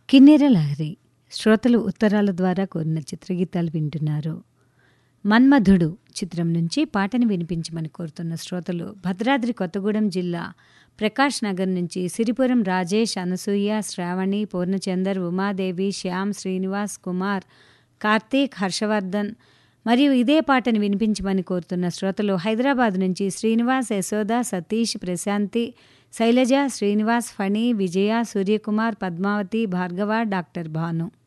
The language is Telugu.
కిన్నెర లహరి శ్రోతలు ఉత్తరాల ద్వారా కోరిన చిత్రగీతాలు వింటున్నారు మన్మధుడు చిత్రం నుంచి పాటను వినిపించమని కోరుతున్న శ్రోతలు భద్రాద్రి కొత్తగూడెం జిల్లా ప్రకాష్ నగర్ నుంచి సిరిపురం రాజేష్ అనసూయ శ్రావణి పూర్ణచందర్ ఉమాదేవి శ్యామ్ శ్రీనివాస్ కుమార్ కార్తీక్ హర్షవర్ధన్ మరియు ఇదే పాటను వినిపించమని కోరుతున్న శ్రోతలు హైదరాబాద్ నుంచి శ్రీనివాస్ యశోద సతీష్ ప్రశాంతి శైలజ శ్రీనివాస్ ఫణి విజయ సూర్యకుమార్ పద్మావతి భార్గవ డాక్టర్ భాను